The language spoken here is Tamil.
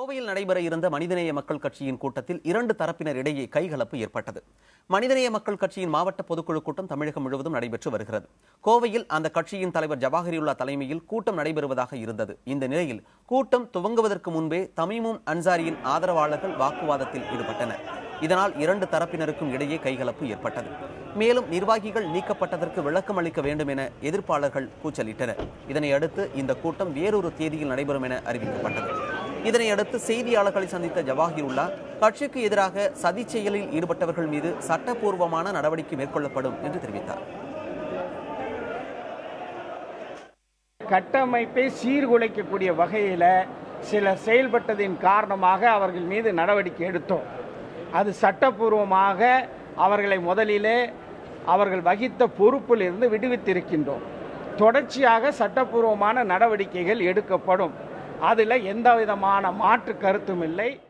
கோவையில் நடைபெற இருந்த மனிதநேய மக்கள் கட்சியின் கூட்டத்தில் இரண்டு தரப்பினர் இடையே கைகலப்பு ஏற்பட்டது மனிதநேய மக்கள் கட்சியின் மாவட்ட பொதுக்குழு கூட்டம் தமிழகம் முழுவதும் நடைபெற்று வருகிறது கோவையில் அந்த கட்சியின் தலைவர் ஜவாஹரியுல்லா தலைமையில் கூட்டம் நடைபெறுவதாக இருந்தது இந்த நிலையில் கூட்டம் துவங்குவதற்கு முன்பே தமீமும் அன்சாரியின் ஆதரவாளர்கள் வாக்குவாதத்தில் ஈடுபட்டனர் இதனால் இரண்டு தரப்பினருக்கும் இடையே கைகலப்பு ஏற்பட்டது மேலும் நிர்வாகிகள் நீக்கப்பட்டதற்கு விளக்கம் அளிக்க வேண்டும் என எதிர்ப்பாளர்கள் கூச்சலிட்டனர் இதனை அடுத்து இந்த கூட்டம் வேறொரு தேதியில் நடைபெறும் என அறிவிக்கப்பட்டது இதனையடுத்து செய்தியாளர்களை சந்தித்த ஜவாஹிருல்லா கட்சிக்கு எதிராக சதி செயலில் ஈடுபட்டவர்கள் மீது சட்டப்பூர்வமான நடவடிக்கை மேற்கொள்ளப்படும் என்று தெரிவித்தார் கட்டமைப்பை சீர்குலைக்கக்கூடிய வகையில் சிலர் செயல்பட்டதின் காரணமாக அவர்கள் மீது நடவடிக்கை எடுத்தோம் அது சட்டப்பூர்வமாக அவர்களை முதலிலே அவர்கள் வகித்த பொறுப்பில் இருந்து விடுவித்திருக்கின்றோம் தொடர்ச்சியாக சட்டப்பூர்வமான நடவடிக்கைகள் எடுக்கப்படும் அதில் எந்த விதமான மாற்று கருத்தும் இல்லை